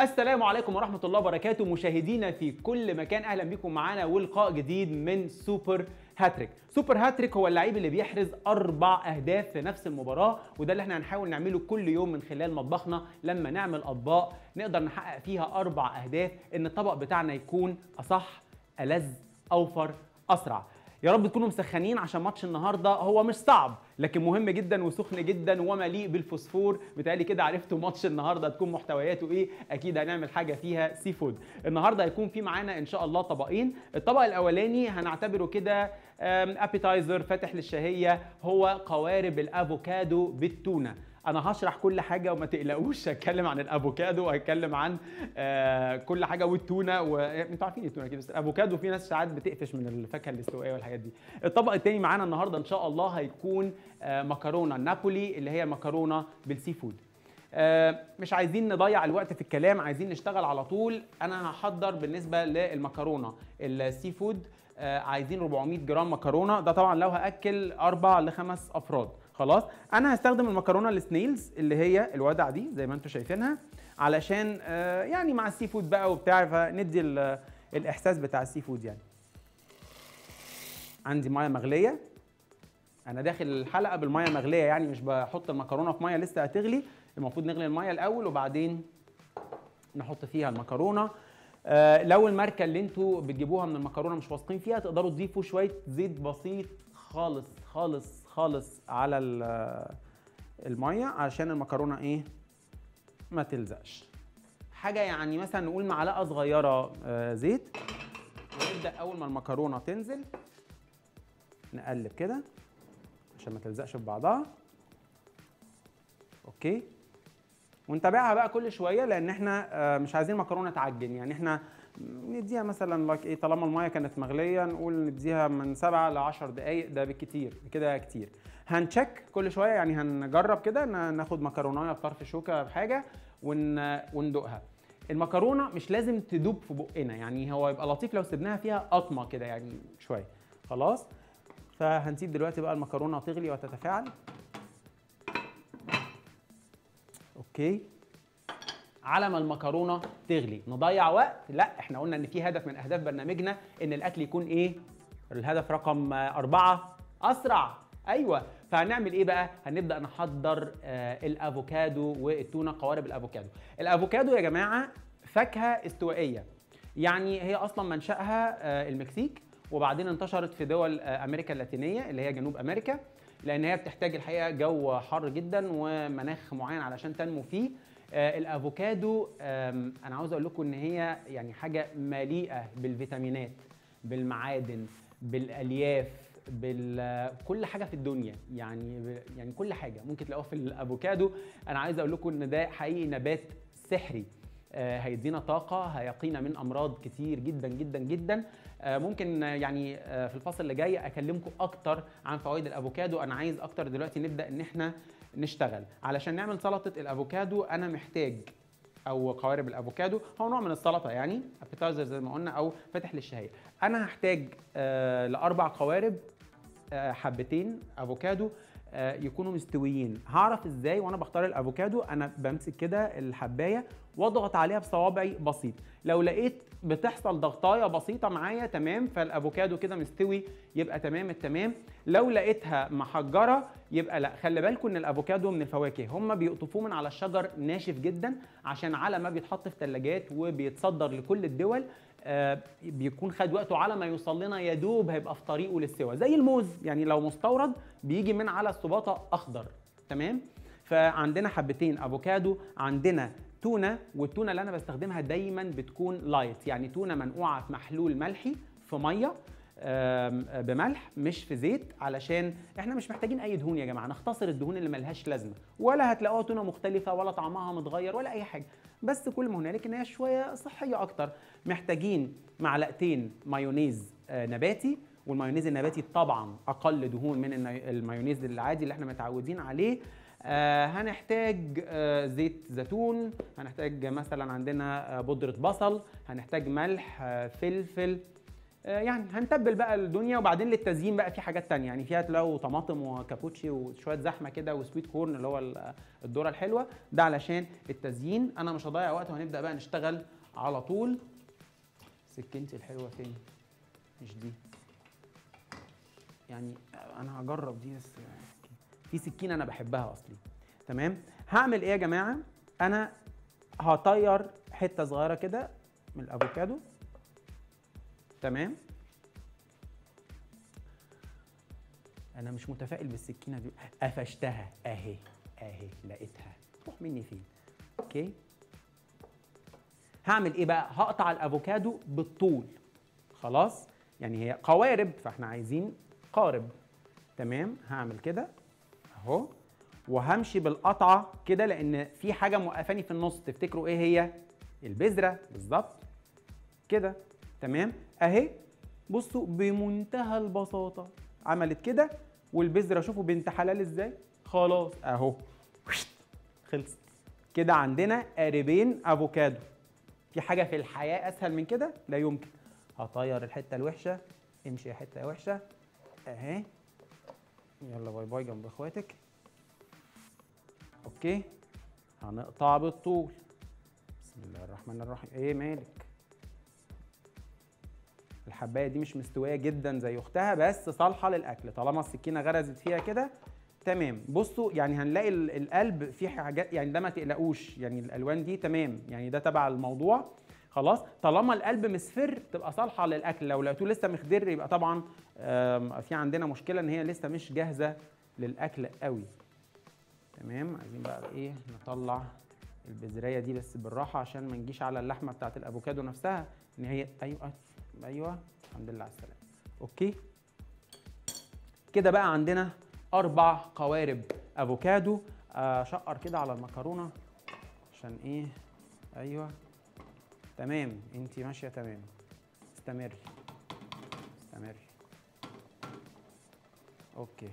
السلام عليكم ورحمة الله وبركاته مشاهدينا في كل مكان أهلا بكم معانا ولقاء جديد من سوبر هاتريك سوبر هاتريك هو اللعيب اللي بيحرز أربع أهداف في نفس المباراة وده اللي احنا هنحاول نعمله كل يوم من خلال مطبخنا لما نعمل أطباق نقدر نحقق فيها أربع أهداف إن الطبق بتاعنا يكون أصح ألذ أوفر أسرع يا رب تكونوا مسخنين عشان ماتش النهارده هو مش صعب لكن مهم جدا وسخن جدا ومليء بالفوسفور بتهيألي كده عرفتوا ماتش النهارده تكون محتوياته ايه اكيد هنعمل حاجه فيها سي فود النهارده هيكون في معانا ان شاء الله طبقين الطبق الاولاني هنعتبره كده ابيتايزر فاتح للشهيه هو قوارب الافوكادو بالتونه انا هشرح كل حاجه وما تقلقوش هتكلم عن الافوكادو وهتكلم عن آه كل حاجه والتونه وانتوا عارفين التونه اكيد بس الافوكادو في ناس ساعات بتقفش من الفاكهه الاستوائيه والحاجات دي الطبق الثاني معانا النهارده ان شاء الله هيكون آه مكرونه نابولي اللي هي مكرونه بالسي فود آه مش عايزين نضيع الوقت في الكلام عايزين نشتغل على طول انا هحضر بالنسبه للمكرونه السي فود آه عايزين 400 جرام مكرونه ده طبعا لو هاكل اربع لخمس افراد خلاص انا هستخدم المكرونه السنيلز اللي هي الودع دي زي ما انتم شايفينها علشان آه يعني مع السي فود بقى وبتاع فندي الاحساس بتاع السي فود يعني عندي ميه مغليه انا داخل الحلقه بالميه مغليه يعني مش بحط المكرونه في ميه لسه هتغلي المفروض نغلي الميه الاول وبعدين نحط فيها المكرونه آه لو الماركه اللي انتوا بتجيبوها من المكرونه مش واثقين فيها تقدروا تضيفوا شويه زيت بسيط خالص خالص خالص على الميه علشان المكرونه ايه ما تلزقش حاجه يعني مثلا نقول معلقه صغيره آه زيت ونبدا اول ما المكرونه تنزل نقلب كده عشان ما تلزقش في بعضها اوكي ونتابعها بقى كل شويه لان احنا آه مش عايزين مكرونه تعجن يعني احنا نديها مثلا لايك ايه طالما الميه كانت مغليه نقول نديها من 7 ل 10 دقائق ده بالكتير كده كتير هنشك كل شويه يعني هنجرب كده ناخد مكرونايه بطرف شوكه بحاجه ون... وندوقها المكرونه مش لازم تدوب في بقنا يعني هو يبقى لطيف لو سيبناها فيها قطمه كده يعني شويه خلاص فهنسيب دلوقتي بقى المكرونه تغلي وتتفاعل اوكي على ما المكرونه تغلي نضيع وقت لا احنا قلنا ان في هدف من اهداف برنامجنا ان الاكل يكون ايه الهدف رقم أربعة اسرع ايوه فهنعمل ايه بقى هنبدا نحضر آه الافوكادو والتونه قوارب الافوكادو الافوكادو يا جماعه فاكهه استوائيه يعني هي اصلا منشاها آه المكسيك وبعدين انتشرت في دول آه امريكا اللاتينيه اللي هي جنوب امريكا لان هي بتحتاج الحقيقه جو حر جدا ومناخ معين علشان تنمو فيه آه الافوكادو انا عاوز اقول لكم ان هي يعني حاجه مليئه بالفيتامينات بالمعادن بالالياف بكل حاجه في الدنيا يعني يعني كل حاجه ممكن تلاقوها في الافوكادو انا عايز اقول لكم ان ده حقيقي نبات سحري آه هيدينا طاقة هيقينا من أمراض كتير جدا جدا جدا آه ممكن يعني آه في الفصل اللي جاي أكلمكم أكتر عن فوائد الأفوكادو أنا عايز أكتر دلوقتي نبدأ إن إحنا نشتغل علشان نعمل سلطة الأفوكادو أنا محتاج او قوارب الافوكادو هو نوع من السلطه يعني ابيتايزر زي ما قلنا او فاتح للشهيه انا هحتاج آه لاربع قوارب آه حبتين افوكادو آه يكونوا مستويين هعرف ازاي وانا بختار الافوكادو انا بمسك كده الحبايه واضغط عليها بصوابعي بسيط لو لقيت بتحصل ضغطايه بسيطه معايا تمام فالافوكادو كده مستوي يبقى تمام التمام لو لقيتها محجره يبقى لا خلي بالكم ان الافوكادو من الفواكه هم بيقطفوه من على الشجر ناشف جدا عشان على ما بيتحط في ثلاجات وبيتصدر لكل الدول آه بيكون خد وقته على ما يوصل لنا يا دوب هيبقى في طريقه للسوا زي الموز يعني لو مستورد بيجي من على السباطه اخضر تمام فعندنا حبتين افوكادو عندنا تونه والتونه اللي انا بستخدمها دايما بتكون لايت يعني تونه منقوعه في محلول ملحي في ميه بملح مش في زيت علشان احنا مش محتاجين اي دهون يا جماعه نختصر الدهون اللي ملهاش لازمه ولا هتلاقوها تونه مختلفه ولا طعمها متغير ولا اي حاجه بس كل ما هنالك ان هي شويه صحيه اكتر محتاجين معلقتين مايونيز نباتي والمايونيز النباتي طبعا اقل دهون من المايونيز العادي اللي احنا متعودين عليه آه هنحتاج آه زيت زيتون هنحتاج مثلا عندنا آه بودرة بصل هنحتاج ملح آه فلفل آه، يعني هنتبل بقى الدنيا وبعدين للتزيين بقى في حاجات تانية يعني فيها تلاقوا طماطم وكابوتشي وشويه زحمه كده وسويت كورن اللي هو ال- الذره الحلوه ده علشان التزيين انا مش هضيع وقت وهنبدا بقى نشتغل على طول سكينتي الحلوه فين مش دي يعني انا هجرب دي بس في سكينه انا بحبها اصلي تمام هعمل ايه يا جماعه انا هطير حته صغيره كده من الافوكادو تمام انا مش متفائل بالسكينه دي قفشتها اهي اهي لقيتها تروح مني فين اوكي هعمل ايه بقى هقطع الافوكادو بالطول خلاص يعني هي قوارب فاحنا عايزين قارب تمام هعمل كده اهو وهمشي بالقطعه كده لان في حاجه موقفاني في النص تفتكروا ايه هي البذره بالظبط كده تمام اهي بصوا بمنتهى البساطه عملت كده والبذره شوفوا بنت حلال ازاي خلاص اهو خلصت كده عندنا قاربين افوكادو في حاجه في الحياه اسهل من كده لا يمكن هطير الحته الوحشه امشي يا حته وحشه اهي يلا باي باي جنب اخواتك اوكي هنقطع بالطول بسم الله الرحمن الرحيم ايه مالك الحبايه دي مش مستويه جدا زي اختها بس صالحه للاكل طالما السكينه غرزت فيها كده تمام بصوا يعني هنلاقي ال- القلب فيه حاجات يعني ده ما تقلقوش يعني الالوان دي تمام يعني ده تبع الموضوع خلاص طالما القلب مصفر تبقى صالحه للاكل لو لقيتوه لسه مخضر يبقى طبعا آم، في عندنا مشكله ان هي لسه مش جاهزه للاكل قوي تمام عايزين بقى ايه نطلع البذريه دي بس بالراحه عشان ما نجيش على اللحمه بتاعت الافوكادو نفسها ان هي ايوه ايوه الحمد لله على السلامه اوكي كده بقى عندنا اربع قوارب افوكادو اشقر كده على المكرونه عشان ايه ايوه تمام انت ماشيه تمام استمري استمري اوكي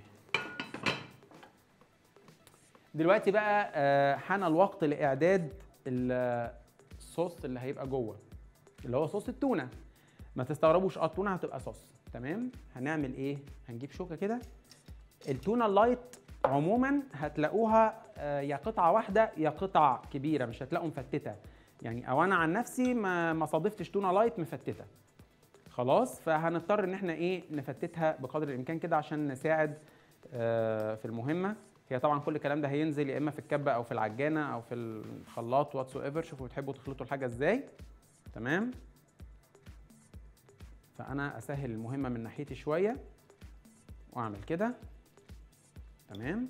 دلوقتي بقى آه، حان الوقت لاعداد ال- الصوص اللي هيبقى جوه اللي هو صوص التونه ما تستغربوش اه التونه هتبقى صوص تمام هنعمل ايه هنجيب شوكه كده التونه اللايت عموما هتلاقوها آه، يا قطعه واحده يا قطع كبيره مش هتلاقوا مفتته يعني او انا عن نفسي ما ما صادفتش تونه لايت مفتته خلاص فهنضطر ان احنا ايه نفتتها بقدر الامكان كده عشان نساعد آه، في المهمه هي طبعا كل الكلام ده هينزل يا اما في الكبه او في العجانه او في الخلاط واتس ايفر شوفوا بتحبوا تخلطوا الحاجه ازاي تمام فانا اسهل المهمه من ناحيتي شويه واعمل كده تمام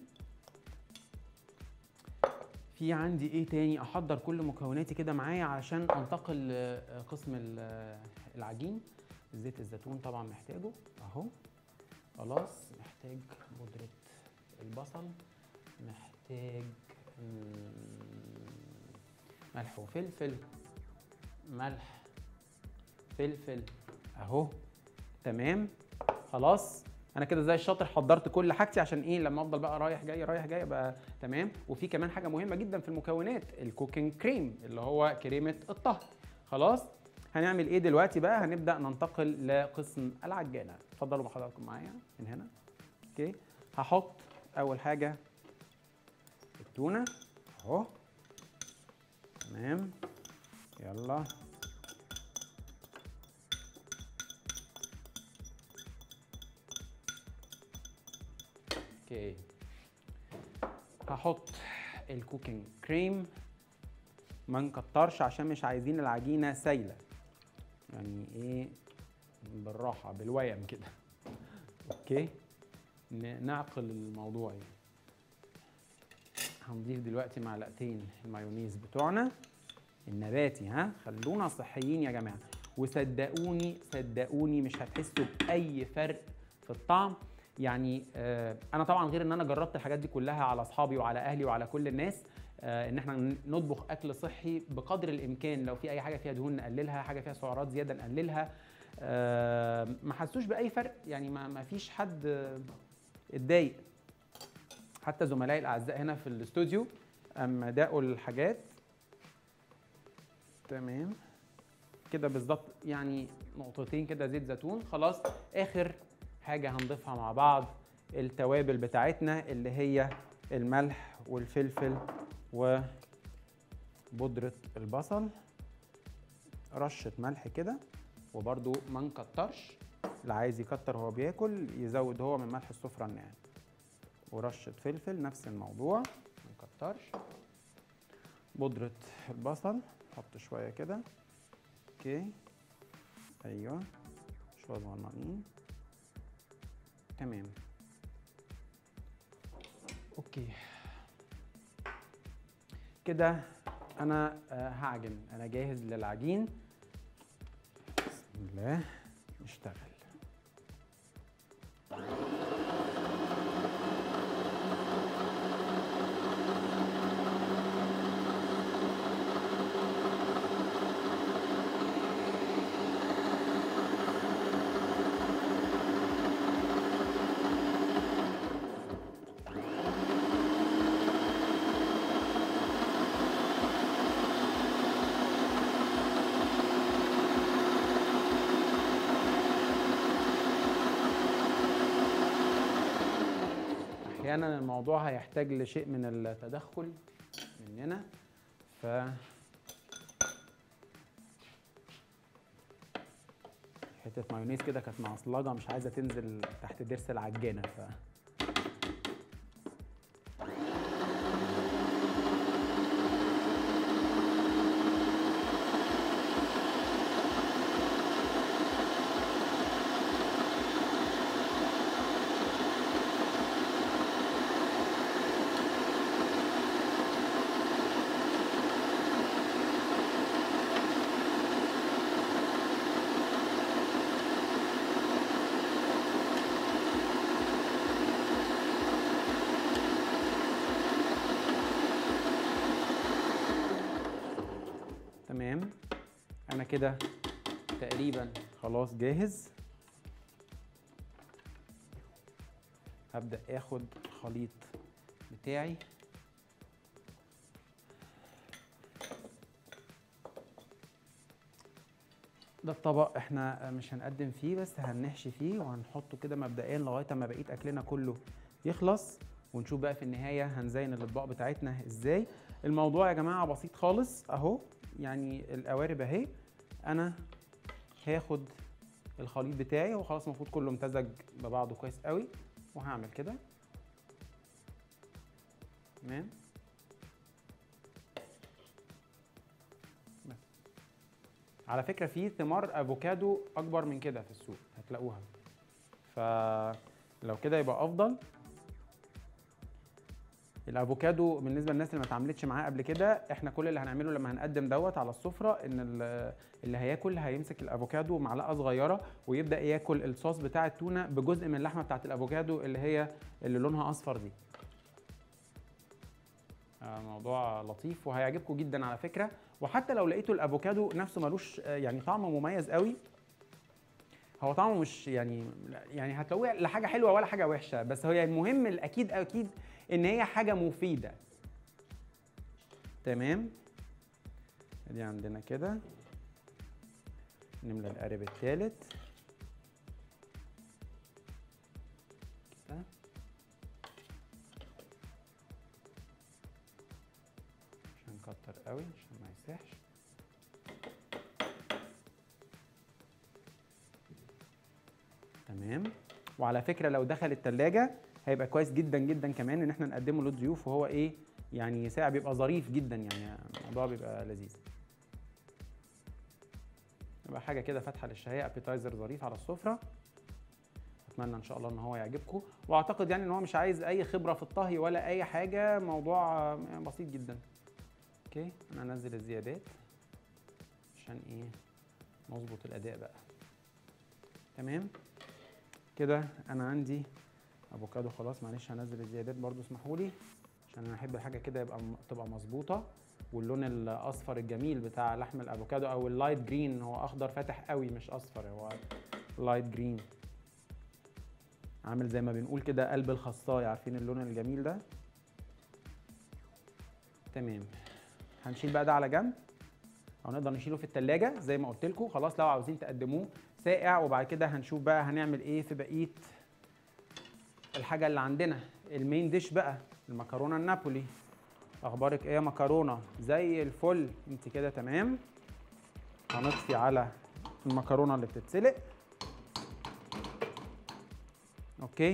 في عندي ايه تاني احضر كل مكوناتي كده معايا علشان انتقل لقسم ال- العجين زيت الزيتون طبعا محتاجه اهو خلاص محتاج بودرة البصل محتاج مم، ملح وفلفل ملح فلفل اهو تمام خلاص انا كده زي الشاطر حضرت كل حاجتي عشان ايه لما افضل بقى رايح جاي رايح جاي ابقى تمام وفي كمان حاجه مهمه جدا في المكونات الكوكينج كريم اللي هو كريمه الطهي خلاص هنعمل ايه دلوقتي بقى هنبدا ننتقل لقسم العجانه اتفضلوا مع حضراتكم معايا من هنا اوكي هحط اول حاجه التونه اهو تمام يلا اوكي هحط الكوكينج كريم ما نكترش عشان مش عايزين العجينه سايله يعني ايه بالراحه بالويم كده اوكي ن- نعقل الموضوع يعني هنضيف دلوقتي معلقتين المايونيز بتوعنا النباتي ها خلونا صحيين يا جماعه وصدقوني صدقوني مش هتحسوا باي فرق في الطعم يعني آه انا طبعا غير ان انا جربت الحاجات دي كلها على اصحابي وعلى اهلي وعلى كل الناس آه ان احنا نطبخ اكل صحي بقدر الامكان لو في اي حاجه فيها دهون نقللها حاجه فيها سعرات زياده نقللها آه ما حسوش باي فرق يعني ما, ما فيش حد آه، اتضايق حتى زملائي الاعزاء هنا في الاستوديو اما داقوا الحاجات تمام كده بالظبط يعني نقطتين كده زيت زيتون خلاص اخر حاجه هنضيفها مع بعض التوابل بتاعتنا اللي هي الملح والفلفل وبودره البصل رشه ملح كده وبرده ما نكترش اللي عايز يكتر هو بياكل يزود هو من ملح السفره الناعم ورشه فلفل نفس الموضوع ما نكترش بودره البصل نحط شويه كده اوكي ايوه شويه صغننين تمام اوكي كده انا آه، هعجن انا جاهز للعجين بسم الله نشتغل احيانا الموضوع هيحتاج لشيء من التدخل مننا ف حته مايونيز كده كانت معصلجه مش عايزه تنزل تحت ضرس العجانه ف تمام انا كده تقريبا خلاص جاهز هبدأ اخد الخليط بتاعي ده الطبق احنا مش هنقدم فيه بس هنحشي فيه وهنحطه كده مبدئيا لغايه ما بقيه اكلنا كله يخلص ونشوف بقى في النهايه هنزين الاطباق بتاعتنا ازاي الموضوع يا جماعه بسيط خالص اهو يعني القوارب اهي انا هاخد الخليط بتاعي وخلاص المفروض كله امتزج ببعضه كويس قوي وهعمل كده تمام بس على فكره في ثمار افوكادو اكبر من كده في السوق هتلاقوها فلو كده يبقى افضل الافوكادو بالنسبه للناس اللي ما اتعاملتش معاه قبل كده احنا كل اللي هنعمله لما هنقدم دوت على السفره ان ال- اللي هياكل هيمسك الافوكادو معلقه صغيره ويبدا ياكل الصوص بتاع التونه بجزء من اللحمه بتاعت الافوكادو اللي هي اللي لونها اصفر دي آه، موضوع لطيف وهيعجبكم جدا على فكره وحتى لو لقيتوا الافوكادو نفسه ملوش آه، يعني طعم مميز قوي هو طعمه مش يعني يعني هتلاقوه لا حاجه حلوه ولا حاجه وحشه بس هو المهم الاكيد اكيد ان هي حاجه مفيده تمام ادي عندنا كده نملى القارب الثالث كده مش هنكتر قوي عشان ما يسيحش تمام وعلى فكره لو دخل التلاجة هيبقى كويس جدا جدا كمان ان احنا نقدمه للضيوف وهو ايه يعني ساعة بيبقى ظريف جدا يعني الموضوع بيبقى لذيذ يبقى حاجه كده فاتحه للشهيه ابيتايزر ظريف على السفره اتمنى ان شاء الله ان هو يعجبكم واعتقد يعني ان هو مش عايز اي خبره في الطهي ولا اي حاجه موضوع يعني بسيط جدا اوكي انا انزل الزيادات عشان ايه نظبط الاداء بقى تمام كده انا عندي افوكادو خلاص معلش هنزل الزيادات برضو اسمحوا لي عشان انا احب الحاجه كده يبقى م- تبقى مظبوطه واللون الاصفر الجميل بتاع لحم الافوكادو او اللايت جرين هو اخضر فاتح قوي مش اصفر هو لايت جرين عامل زي ما بنقول كده قلب الخصايه عارفين اللون الجميل ده تمام هنشيل بقى ده على جنب او نقدر نشيله في التلاجة زي ما قلت لكم خلاص لو عاوزين تقدموه ساقع وبعد كده هنشوف بقى هنعمل ايه في بقيه الحاجه اللي عندنا المين ديش بقى المكرونه النابولي اخبارك ايه يا مكرونه زي الفل انت كده تمام هنطفي على المكرونه اللي بتتسلق اوكي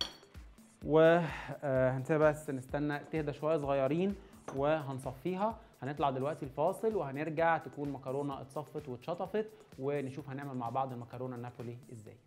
وهنسيبها بس نستنى تهدى شويه صغيرين وهنصفيها هنطلع دلوقتي الفاصل وهنرجع تكون مكرونه اتصفت واتشطفت ونشوف هنعمل مع بعض المكرونه النابولي ازاي